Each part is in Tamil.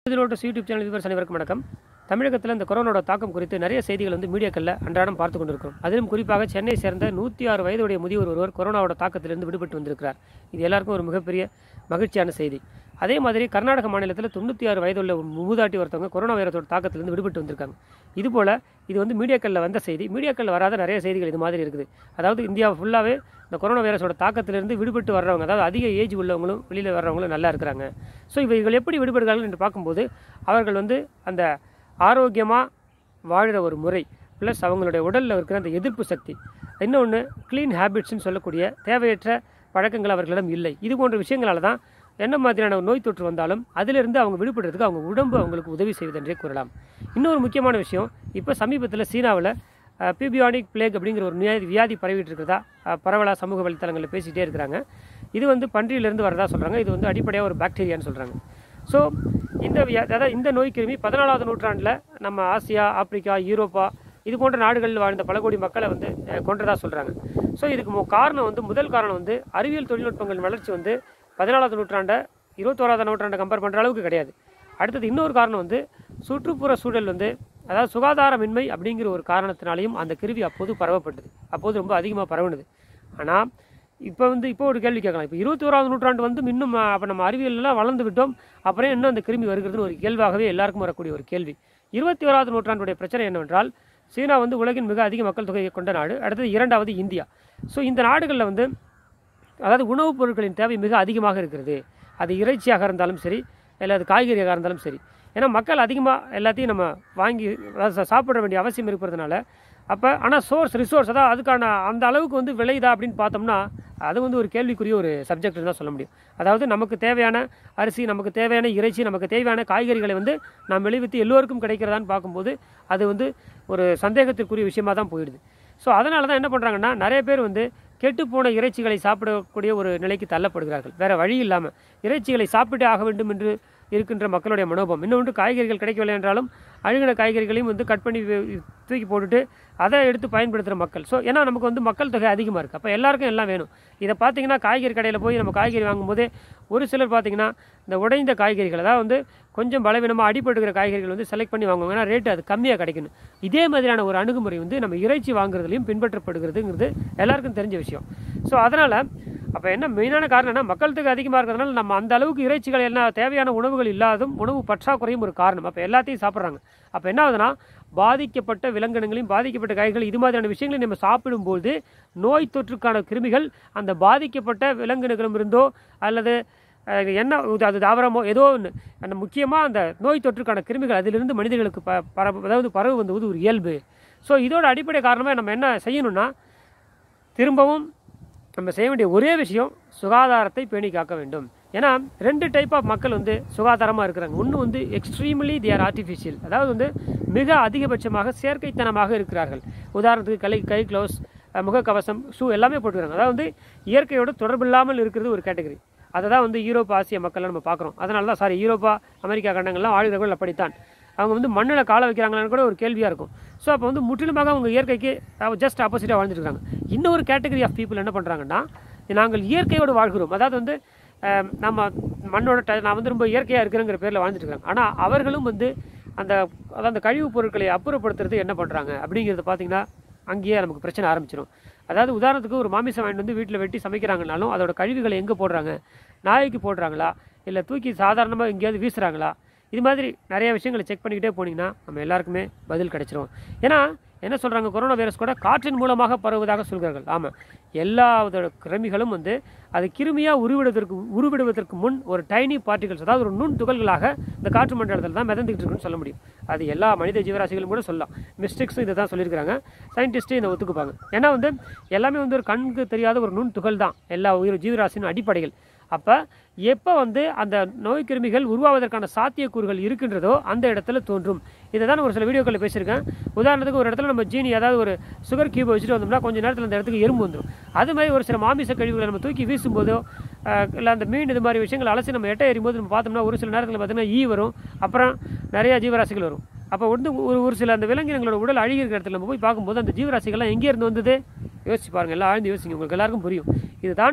லோட்டஸ் யூடியூப் சேனல் வியூவர்ஸ் அனைவருக்கும் வணக்கம் தமிழகத்தில் இந்த கொரோனாவோட தாக்கம் குறித்து நிறைய செய்திகள் வந்து மீடியாக்களில் அன்றாடம் பார்த்து கொண்டிருக்கிறோம் அதிலும் குறிப்பாக சென்னை சேர்ந்த நூற்றி ஆறு வயதுடைய முதியவர் ஒருவர் கொரோனாவோட தாக்கத்திலிருந்து விடுபட்டு வந்திருக்கிறார் இது எல்லாருக்கும் ஒரு மிகப்பெரிய மகிழ்ச்சியான செய்தி அதே மாதிரி கர்நாடக மாநிலத்தில் தொண்ணூற்றி ஆறு வயதுள்ள ஒரு மூதாட்டி ஒருத்தவங்க கொரோனா வைரஸோட தாக்கத்திலிருந்து விடுபட்டு வந்திருக்காங்க இதுபோல் இது வந்து மீடியாக்களில் வந்த செய்தி மீடியாக்களில் வராத நிறைய செய்திகள் இது மாதிரி இருக்குது அதாவது இந்தியா ஃபுல்லாகவே இந்த கொரோனா வைரஸோட தாக்கத்திலிருந்து விடுபட்டு வர்றவங்க அதாவது அதிக ஏஜ் உள்ளவங்களும் வெளியில் வர்றவங்களும் நல்லா இருக்கிறாங்க ஸோ இவர்கள் எப்படி விடுபடுகிறார்கள் என்று பார்க்கும்போது அவர்கள் வந்து அந்த ஆரோக்கியமாக வாழ்கிற ஒரு முறை ப்ளஸ் அவங்களுடைய உடலில் இருக்கிற அந்த எதிர்ப்பு சக்தி இன்னொன்று க்ளீன் ஹேபிட்ஸ்னு சொல்லக்கூடிய தேவையற்ற பழக்கங்கள் அவர்களிடம் இல்லை இது போன்ற விஷயங்களால தான் என்ன மாதிரியான ஒரு நோய் தொற்று வந்தாலும் அதிலிருந்து அவங்க விடுபடுறதுக்கு அவங்க உடம்பு அவங்களுக்கு உதவி செய்வதென்றே கூறலாம் இன்னொரு முக்கியமான விஷயம் இப்போ சமீபத்தில் சீனாவில் பிபியானிக் பிளேக் அப்படிங்கிற ஒரு வியாதி வியாதி பரவிட்டு இருக்கிறதா அஹ், பரவலா சமூக வலைத்தளங்களில் பேசிகிட்டே இருக்கிறாங்க இது வந்து பன்றியிலிருந்து வரதா சொல்கிறாங்க இது வந்து அடிப்படையாக ஒரு பாக்டீரியான்னு சொல்கிறாங்க ஸோ இந்த வியா அதாவது இந்த நோய் கிருமி பதினாலாவது நூற்றாண்டில் நம்ம ஆசியா ஆப்பிரிக்கா யூரோப்பா இது போன்ற நாடுகளில் வாழ்ந்த பல கோடி மக்களை வந்து அஹ், கொன்றதா சொல்கிறாங்க ஸோ இதுக்கு மு- காரணம் வந்து முதல் காரணம் வந்து அறிவியல் தொழில்நுட்பங்கள் வளர்ச்சி வந்து பதினாலாவது நூற்றாண்டை இருபத்தோராவது நூற்றாண்டை கம்பேர் பண்ணுற அளவுக்கு கிடையாது அடுத்தது இன்னொரு காரணம் வந்து சுற்றுப்புற சூழல் வந்து அதாவது சுகாதாரமின்மை அப்படிங்கிற ஒரு காரணத்தினாலையும் அந்த கிருமி அப்போது பரவப்பட்டது அப்போது ரொம்ப அதிகமாக பரவுனது ஆனால் இப்போ வந்து இப்போ ஒரு கேள்வி கேட்கலாம் இப்போ இருபத்தி ஓராவது நூற்றாண்டு வந்து இன்னும் அப்போ நம்ம அறிவியல்லாம் வளர்ந்து விட்டோம் அப்புறம் இன்னும் அந்த கிருமி வருகிறதுன்னு ஒரு கேள்வியாகவே எல்லாருக்கும் வரக்கூடிய ஒரு கேள்வி இருபத்தி ஓராவது நூற்றாண்டுடைய பிரச்சனை என்னவென்றால் சீனா வந்து உலகின் மிக அதிக மக்கள் தொகையை கொண்ட நாடு அடுத்தது இரண்டாவது இந்தியா ஸோ இந்த நாடுகளில் வந்து அதாவது உணவுப் பொருட்களின் தேவை மிக அதிகமாக இருக்கிறது அது இறைச்சியாக இருந்தாலும் சரி இல்லை அது காய்கறியாக இருந்தாலும் சரி ஏன்னா மக்கள் அதிகமாக எல்லாத்தையும் நம்ம வாங்கி அதாவது சா- சாப்பிட வேண்டிய அவசியம் இருக்கிறதுனால அப்போ ஆனால் சோர்ஸ் ரிசோர்ஸ் அதாவது அதுக்கான அந்த அளவுக்கு வந்து விளையுதா அப்படின்னு பார்த்தோம்னா அது வந்து ஒரு கேள்விக்குரிய ஒரு சப்ஜெக்ட் தான் சொல்ல முடியும் அதாவது நமக்கு தேவையான அரிசி நமக்கு தேவையான இறைச்சி நமக்கு தேவையான காய்கறிகளை வந்து நாம் விளைவித்து எல்லோருக்கும் கிடைக்கிறதான்னு பார்க்கும்போது அது வந்து ஒரு சந்தேகத்திற்குரிய விஷயமா தான் போயிடுது ஸோ அதனால தான் என்ன பண்ணுறாங்கன்னா நிறைய பேர் வந்து கெட்டுப்போன இறைச்சிகளை சாப்பிடக்கூடிய ஒரு நிலைக்கு தள்ளப்படுகிறார்கள் வேற வழி இல்லாமல் இறைச்சிகளை சாப்பிட்டே ஆக வேண்டும் என்று இருக்கின்ற மக்களுடைய மனோபம் இன்னொன்று காய்கறிகள் கிடைக்கவில்லை என்றாலும் அழுகின காய்கறிகளையும் வந்து கட் பண்ணி வே- தூக்கி போட்டுட்டு அதை எடுத்து பயன்படுத்துகிற மக்கள் ஸோ ஏன்னா நமக்கு வந்து மக்கள் தொகை அதிகமாக இருக்குது அப்போ எல்லாருக்கும் எல்லாம் வேணும் இதை பார்த்தீங்கன்னா காய்கறி கடையில் போய் நம்ம காய்கறி வாங்கும்போதே ஒரு சிலர் பார்த்தீங்கன்னா இந்த உடைந்த காய்கறிகள் அதாவது வந்து கொஞ்சம் பலவீனமாக அடிபட்டுக்கிற காய்கறிகள் வந்து செலக்ட் பண்ணி வாங்குவாங்க ஏன்னா ரேட்டு அது கம்மியாக கிடைக்கணும் இதே மாதிரியான ஒரு அணுகுமுறை வந்து நம்ம இறைச்சி வாங்குறதுலையும் பின்பற்றப்படுகிறதுங்கிறது எல்லாருக்கும் தெரிஞ்ச விஷயம் ஸோ அதனால் அப்போ என்ன மெயினான காரணம் என்ன மக்கள் தொகை அதிகமாக இருக்கிறதுனால நம்ம அந்த அளவுக்கு இறைச்சிகள் என்ன தேவையான உணவுகள் இல்லாதும் உணவு பற்றாக்குறையும் ஒரு காரணம் அப்போ எல்லாத்தையும் சாப்பிட்றாங்க அப்போ என்ன ஆகுதுன்னா பாதிக்கப்பட்ட விலங்கினங்களையும் பாதிக்கப்பட்ட காய்கள் இது மாதிரியான விஷயங்களை நம்ம சாப்பிடும்போது நோய் தொற்றுக்கான கிருமிகள் அந்த பாதிக்கப்பட்ட விலங்கினங்களும் இருந்தோ அல்லது அஹ், என்ன இது அது தாவரமோ ஏதோ ஒன்று அந்த முக்கியமாக அந்த நோய் தொற்றுக்கான கிருமிகள் அதிலிருந்து மனிதர்களுக்கு ப பரவு அதாவது பரவு வந்தது ஒரு இயல்பு ஸோ இதோட அடிப்படை காரணமாக நம்ம என்ன செய்யணும்னா திரும்பவும் நம்ம செய்ய வேண்டிய ஒரே விஷயம் சுகாதாரத்தை பேணி காக்க வேண்டும் ஏன்னா ரெண்டு டைப் ஆஃப் மக்கள் வந்து சுகாதாரமாக இருக்கிறாங்க ஒன்று வந்து எக்ஸ்ட்ரீம்லி தேர் ஆர்டிஃபிஷியல் அதாவது வந்து மிக அதிகபட்சமாக செயற்கைத்தனமாக இருக்கிறார்கள் உதாரணத்துக்கு கை கை க்ளவுஸ் முகக்கவசம் ஷூ எல்லாமே போட்டுக்கிறாங்க அதாவது வந்து இயற்கையோடு தொடர்பில்லாமல் இருக்கிறது ஒரு கேட்டகரி அதை தான் வந்து யூரோப்பா ஆசிய மக்கள்லாம் நம்ம பார்க்குறோம் அதனால தான் சாரி யூரோப்பா அமெரிக்கா கண்டங்கள்லாம் ஆளுநர்கள் அப்படித்தான் அவங்க வந்து மண்ணில் காலை வைக்கிறாங்களான்னு கூட ஒரு கேள்வியாக இருக்கும் ஸோ அப்போ வந்து முற்றிலுமாக அவங்க இயற்கைக்கு ஜஸ்ட் ஆப்போசிட்டாக வாழ்ந்துட்டு இருக்காங்க இன்னொரு கேட்டகரி ஆஃப் பீப்புள் என்ன பண்ணுறாங்கன்னா நாங்கள் இயற்கையோடு வாழ்கிறோம் அதாவது வந்து அஹ், நம்ம மண்ணோட ட நான் வந்து ரொம்ப இயற்கையாக இருக்கிறேங்கிற பேரில் வாழ்ந்துட்டு இருக்காங்க ஆனால் அவர்களும் வந்து அந்த அதாவது அந்த கழிவுப் பொருட்களை அப்புறப்படுத்துறது என்ன பண்ணுறாங்க அப்படிங்கிறத பார்த்தீங்கன்னா அங்கேயே நமக்கு பிரச்சனை ஆரம்பிச்சிடும் அதாவது உதாரணத்துக்கு ஒரு மாமிசம் வாங்கிட்டு வந்து வீட்டில் வெட்டி சமைக்கிறாங்கனாலும் அதோட கழிவுகளை எங்கே போடுறாங்க நாய்க்கு போடுறாங்களா இல்லை தூக்கி சாதாரணமாக எங்கேயாவது வீசுகிறாங்களா இது மாதிரி நிறைய விஷயங்களை செக் பண்ணிக்கிட்டே போனீங்கன்னா நம்ம எல்லாருக்குமே பதில் கிடைச்சிரும் ஏன்னா என்ன சொல்கிறாங்க கொரோனா வைரஸ் கூட காற்றின் மூலமாக பரவுவதாக சொல்கிறார்கள் ஆமாம் எல்லா வித கிருமிகளும் வந்து அது கிருமியாக உருவிடுவதற்கு உருவிடுவதற்கு முன் ஒரு டைனி பார்ட்டிகல்ஸ் அதாவது ஒரு நுண் துகள்களாக இந்த காற்று மண்டலத்தில் தான் மிதந்துக்கிட்டு இருக்குன்னு சொல்ல முடியும் அது எல்லா மனித ஜீவராசிகளும் கூட சொல்லலாம் மிஸ்டேக்ஸும் இதை தான் சொல்லியிருக்கிறாங்க சயின்டிஸ்ட்டும் இதை ஒத்துக்குப்பாங்க ஏன்னா வந்து எல்லாமே வந்து ஒரு கண்ணுக்கு தெரியாத ஒரு நுண் துகள் தான் எல்லா உயிர் ஜீவராசியின் அடிப்படைகள் அப்போ எப்போ வந்து அந்த நோய் கிருமிகள் உருவாவதற்கான சாத்தியக்கூறுகள் இருக்கின்றதோ அந்த இடத்துல தோன்றும் இதை தான் ஒரு சில வீடியோக்களில் பேசியிருக்கேன் உதாரணத்துக்கு ஒரு இடத்துல நம்ம ஜீனி அதாவது ஒரு சுகர் கியூப் வச்சுட்டு வந்தோம்னா கொஞ்சம் நேரத்தில் அந்த இடத்துக்கு எறும்பு வந்துடும் அது மாதிரி ஒரு சில மாமிச கழிவுகளை நம்ம தூக்கி வீசும்போதோ இல்லை அந்த மீன் இது மாதிரி விஷயங்களை அலசி நம்ம எட்டை எறியும்போது நம்ம பார்த்தோம்னா ஒரு சில நேரத்தில் பார்த்தீங்கன்னா ஈ வரும் அப்புறம் நிறைய ஜீவராசிகள் வரும் அப்போ வந்து ஒரு ஒரு சில அந்த விலங்கினங்களோட உடல் அழுகி இருக்கிற இடத்துல நம்ம போய் பார்க்கும்போது அந்த ஜீவராசிகள்லாம் எங்கே இருந்து வந்தது யோசிச்சு பாருங்க எல்லாம் ஆழ்ந்து யோசிங்க உங்களுக்கு எல்லாருக்கும் புரியும் இதுதான்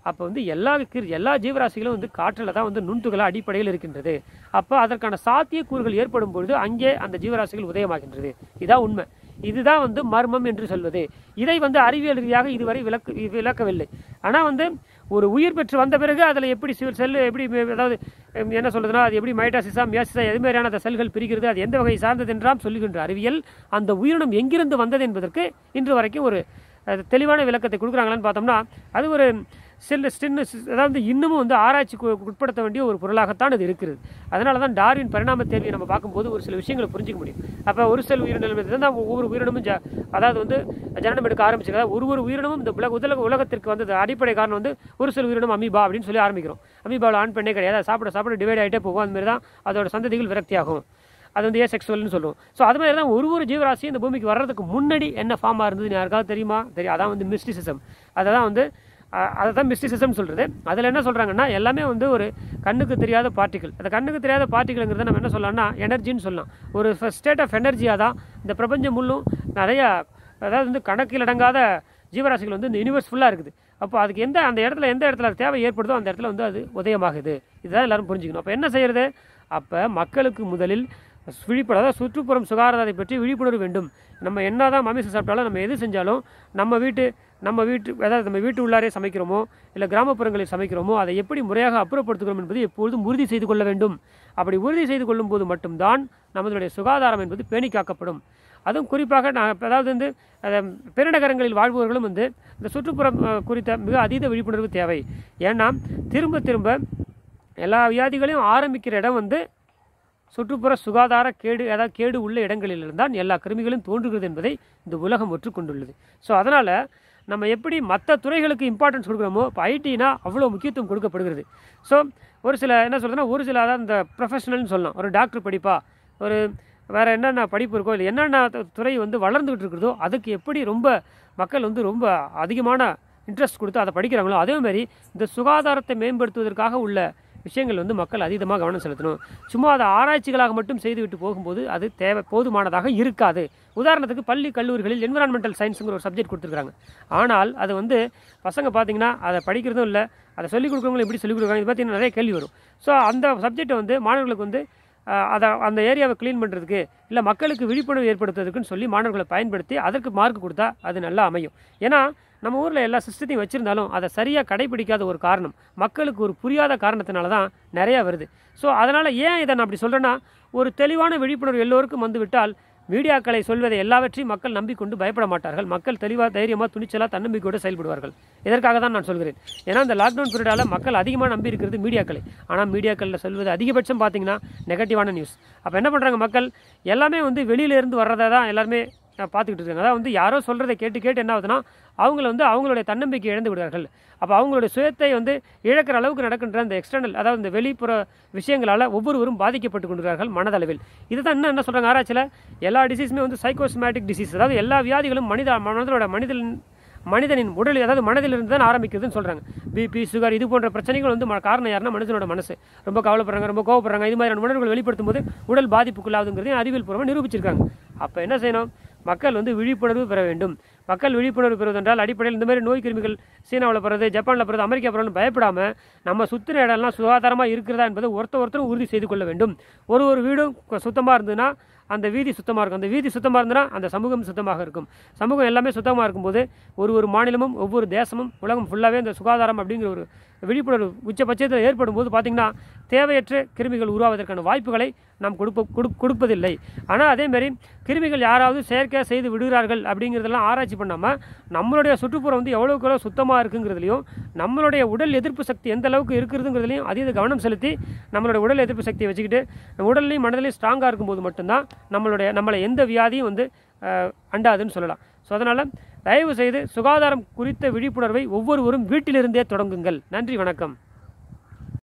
அப்போ வந்து எல்லா கிரு- எல்லா ஜீவராசிகளும் வந்து காற்றில் தான் வந்து நுண்துகள அடிப்படையில் இருக்கின்றது அப்போ அதற்கான சாத்தியக்கூறுகள் ஏற்படும் பொழுது அங்கே அந்த ஜீவராசிகள் உதயமாகின்றது இதான் உண்மை இதுதான் வந்து மர்மம் என்று சொல்வது இதை வந்து அறிவியல் ரீதியாக இதுவரை விளக்கு விளக்கவில்லை ஆனால் வந்து ஒரு உயிர் பெற்று வந்த பிறகு அதில் எப்படி செல் எப்படி மே- அதாவது ஹம், என்ன சொல்றதுன்னா அது எப்படி மைட்டாசிஸா மியாசிஸா எது மாதிரியான அந்த செல்கள் பிரிக்கிறது அது எந்த வகை சார்ந்தது என்றாம் சொல்லுகின்ற அறிவியல் அந்த உயிரினம் எங்கிருந்து வந்தது என்பதற்கு இன்று வரைக்கும் ஒரு அஹ், தெளிவான விளக்கத்தை கொடுக்குறாங்களான்னு பார்த்தோம்னா அது ஒரு சில சின்ன அதாவது இன்னமும் வந்து ஆராய்ச்சிக்கு உட்படுத்த வேண்டிய ஒரு பொருளாகத்தான் இது இருக்கிறது அதனால தான் டார்வின் பரிணாம தேர்வியை நம்ம பார்க்கும்போது ஒரு சில விஷயங்களை புரிஞ்சிக்க முடியும் அப்போ ஒரு சில உயிரினங்கள் தான் ஒவ்வொரு உயிரினமும் ஜ அதாவது வந்து ஜனனம் எடுக்க ஆரம்பிச்சு அதாவது ஒரு ஒரு உயிரினமும் இந்த உலக உலக உலகத்திற்கு வந்தது அடிப்படை காரணம் வந்து ஒரு சில உயிரினம் அமீபா அப்படின்னு சொல்லி ஆரம்பிக்கிறோம் அமீபாவில் ஆண் பெண்ணே கிடையாது அது சாப்பிட சாப்பிட டிவைட் ஆகிட்டே போகும் அந்த மாதிரி தான் அதோட சந்ததிகள் விரக்தியாகும் அது வந்து ஏ செக்ஸுவல்னு சொல்லுவோம் ஸோ அது மாதிரி தான் ஒரு ஒரு ஜீவராசியும் இந்த பூமிக்கு வர்றதுக்கு முன்னாடி என்ன ஃபார்மாக இருந்தது யாருக்காவது தெரியுமா தெரியும் அதான் வந்து மிஸ்டிசிசம் அதை தான் வந்து அஹ், அதை தான் மிஸ்டிசிசம் சொல்கிறது அதில் என்ன சொல்கிறாங்கன்னா எல்லாமே வந்து ஒரு கண்ணுக்கு தெரியாத பார்ட்டிகள் அந்த கண்ணுக்கு தெரியாத பார்ட்டிகள்ங்கிறத நம்ம என்ன சொல்லலாம்னா எனர்ஜின்னு சொல்லலாம் ஒரு ஸ்டேட் ஆஃப் எனர்ஜியாக தான் இந்த பிரபஞ்சம் முள்ளும் நிறைய அதாவது வந்து கணக்கில் அடங்காத ஜீவராசிகள் வந்து இந்த யூனிவர்ஸ் ஃபுல்லாக இருக்குது அப்போ அதுக்கு எந்த அந்த இடத்துல எந்த இடத்துல அது தேவை ஏற்படுதோ அந்த இடத்துல வந்து அது உதயமாகுது இதுதான் எல்லாரும் புரிஞ்சுக்கணும் அப்போ என்ன செய்யறது அப்போ மக்களுக்கு முதலில் விழிப்புணர்வு அதாவது சுற்றுப்புறம் சுகாதாரத்தை பற்றி விழிப்புணர்வு வேண்டும் நம்ம என்னதான் மாமிசம் சாப்பிட்டாலும் நம்ம எது செஞ்சாலும் நம்ம வீட்டு நம்ம வீட்டு அதாவது நம்ம வீட்டு உள்ளாரே சமைக்கிறோமோ இல்லை கிராமப்புறங்களில் சமைக்கிறோமோ அதை எப்படி முறையாக அப்புறப்படுத்துகிறோம் என்பது எப்பொழுதும் உறுதி செய்து கொள்ள வேண்டும் அப்படி உறுதி செய்து கொள்ளும் போது மட்டும்தான் நம்மளுடைய சுகாதாரம் என்பது பேணி காக்கப்படும் அதுவும் குறிப்பாக நான் இப்ப அதாவது வந்து அஹ், பெருநகரங்களில் வாழ்பவர்களும் வந்து இந்த சுற்றுப்புறம் அஹ், குறித்த மிக அதீத விழிப்புணர்வு தேவை ஏன்னா திரும்ப திரும்ப எல்லா வியாதிகளையும் ஆரம்பிக்கிற இடம் வந்து சுற்றுப்புற சுகாதார கேடு அதாவது கேடு உள்ள இடங்களிலிருந்து தான் எல்லா கிருமிகளும் தோன்றுகிறது என்பதை இந்த உலகம் ஒற்றுக்கொண்டுள்ளது ஸோ அதனால் நம்ம எப்படி மற்ற துறைகளுக்கு இம்பார்ட்டன்ஸ் கொடுக்குறோமோ இப்போ ஐடினா அவ்வளோ முக்கியத்துவம் கொடுக்கப்படுகிறது ஸோ ஒரு சில என்ன சொல்றதுன்னா ஒரு சில அதாவது இந்த ப்ரொஃபஷனல்னு சொல்லலாம் ஒரு டாக்டர் படிப்பா ஒரு வேறு என்னென்ன படிப்பு இருக்கோ இல்லை என்னென்ன து- துறை வந்து வளர்ந்துக்கிட்டு இருக்கிறதோ அதுக்கு எப்படி ரொம்ப மக்கள் வந்து ரொம்ப அதிகமான இன்ட்ரெஸ்ட் கொடுத்து அதை படிக்கிறாங்களோ அதே மாதிரி இந்த சுகாதாரத்தை மேம்படுத்துவதற்காக உள்ள விஷயங்கள் வந்து மக்கள் அதீதமாக கவனம் செலுத்தணும் சும்மா அதை ஆராய்ச்சிகளாக மட்டும் செய்துவிட்டு போகும்போது அது தேவை போதுமானதாக இருக்காது உதாரணத்துக்கு பள்ளி கல்லூரிகளில் என்விரான்மெண்டல் சயின்ஸுங்கிற ஒரு சப்ஜெக்ட் கொடுத்துருக்காங்க ஆனால் அது வந்து பசங்க பார்த்தீங்கன்னா அதை படிக்கிறதும் இல்லை அதை சொல்லிக் கொடுக்குறவங்களும் எப்படி சொல்லிக் கொடுக்குறாங்க இது பார்த்தீங்கன்னா நிறைய கேள்வி வரும் ஸோ அந்த சப்ஜெக்டை வந்து மாணவர்களுக்கு வந்து அஹ், அதை அந்த ஏரியாவை க்ளீன் பண்ணுறதுக்கு இல்லை மக்களுக்கு விழிப்புணர்வு ஏற்படுத்துறதுக்குன்னு சொல்லி மாணவர்களை பயன்படுத்தி அதற்கு மார்க் கொடுத்தா அது நல்லா அமையும் ஏன்னா நம்ம ஊரில் எல்லா சிஸ்டத்தையும் வச்சுருந்தாலும் அதை சரியாக கடைபிடிக்காத ஒரு காரணம் மக்களுக்கு ஒரு புரியாத காரணத்தினால தான் நிறையா வருது ஸோ அதனால் ஏன் இதை நான் அப்படி சொல்கிறேன்னா ஒரு தெளிவான விழிப்புணர்வு எல்லோருக்கும் வந்து விட்டால் மீடியாக்களை சொல்வதை எல்லாவற்றையும் மக்கள் நம்பிக்கொண்டு பயப்பட மாட்டார்கள் மக்கள் தெளிவாக தைரியமாக துணிச்சலாக தன்னம்பிக்கையோடு செயல்படுவார்கள் இதற்காக தான் நான் சொல்கிறேன் ஏன்னா இந்த லாக்டவுன் பீரியடால் மக்கள் அதிகமாக நம்பி இருக்கிறது மீடியாக்களை ஆனால் மீடியாக்களில் சொல்வது அதிகபட்சம் பார்த்தீங்கன்னா நெகட்டிவான நியூஸ் அப்போ என்ன பண்ணுறாங்க மக்கள் எல்லாமே வந்து வெளியில இருந்து வர்றதை தான் எல்லாருமே அஹ், பார்த்துக்கிட்டு இருக்காங்க அதாவது வந்து யாரோ சொல்கிறத கேட்டு கேட்டு என்ன ஆகுதுன்னா அவங்கள வந்து அவங்களுடைய தன்னம்பிக்கை இழந்து விடுவார்கள் அப்போ அவங்களுடைய சுயத்தை வந்து இழக்கிற அளவுக்கு நடக்கின்ற அந்த எக்ஸ்டர்னல் அதாவது இந்த வெளிப்புற விஷயங்களால் ஒவ்வொருவரும் பாதிக்கப்பட்டு கொண்டிருக்கிறார்கள் மனதளவில் இதுதான் இன்னும் என்ன சொல்கிறாங்க ஆராய்ச்சியில் எல்லா டிசீஸுமே வந்து சைக்கோஸ்மேட்டிக் டிசீஸ் அதாவது எல்லா வியாதிகளும் மனித மனதோட மனிதன் மனிதனின் உடல் அதாவது மனதிலிருந்து தான் ஆரம்பிக்குதுன்னு சொல்கிறாங்க பிபி சுகர் இது போன்ற பிரச்சனைகள் வந்து ம- காரணம் யாருன்னா மனுஷனோட மனசு ரொம்ப கவலைப்படுறாங்க ரொம்ப கோவப்படுறாங்க இது மாதிரியான உணர்வுகள் வெளிப்படுத்தும் போது உடல் பாதிப்புக்குள்ளாகுங்கிறதையும் அறிவியல் பூர்வமாக நிரூபிச்சிருக்காங்க அப்போ என்ன செய்யணும் மக்கள் வந்து விழிப்புணர்வு பெற வேண்டும் மக்கள் விழிப்புணர்வு பெறுவதென்றால் அடிப்படையில் இந்த மாதிரி நோய் கிருமிகள் சீனாவில் பிறகு ஜப்பானில் பிறகு அமெரிக்கா பிறகு பயப்படாமல் நம்ம சுற்றின இடம்லாம் சுகாதாரமாக இருக்கிறதா என்பதை ஒருத்தர் ஒருத்தரும் உறுதி செய்து கொள்ள வேண்டும் ஒரு ஒரு வீடும் சுத்தமாக இருந்ததுன்னா அந்த வீதி சுத்தமாக இருக்கும் அந்த வீதி சுத்தமாக இருந்ததுன்னா அந்த சமூகம் சுத்தமாக இருக்கும் சமூகம் எல்லாமே சுத்தமாக இருக்கும்போது ஒரு ஒரு மாநிலமும் ஒவ்வொரு தேசமும் உலகம் ஃபுல்லாகவே இந்த சுகாதாரம் அப்படிங்கிற ஒரு விழிப்புணர்வு உச்சபட்சத்தில் ஏற்படும் போது பார்த்திங்கன்னா தேவையற்ற கிருமிகள் உருவாவதற்கான வாய்ப்புகளை நாம் கொடுப்ப கொடு கொடுப்பதில்லை ஆனால் அதேமாரி கிருமிகள் யாராவது செயற்கையாக செய்து விடுகிறார்கள் அப்படிங்கிறதெல்லாம் ஆராய்ச்சி பண்ணாமல் நம்மளுடைய சுற்றுப்புறம் வந்து எவ்வளோக்கு எவ்வளோ சுத்தமாக இருக்குங்கிறதுலையும் நம்மளுடைய உடல் எதிர்ப்பு சக்தி எந்த அளவுக்கு இருக்கிறதுங்கிறதுலையும் அதீத கவனம் செலுத்தி நம்மளுடைய உடல் எதிர்ப்பு சக்தியை வச்சுக்கிட்டு நம்ம உடல்லையும் மனதிலையும் ஸ்ட்ராங்காக இருக்கும்போது மட்டும்தான் நம்மளுடைய நம்மளை எந்த வியாதியும் வந்து அஹ், அண்டாதுன்னு சொல்லலாம் ஸோ அதனால் தயவு செய்து சுகாதாரம் குறித்த விழிப்புணர்வை ஒவ்வொருவரும் வீட்டிலிருந்தே தொடங்குங்கள் நன்றி வணக்கம்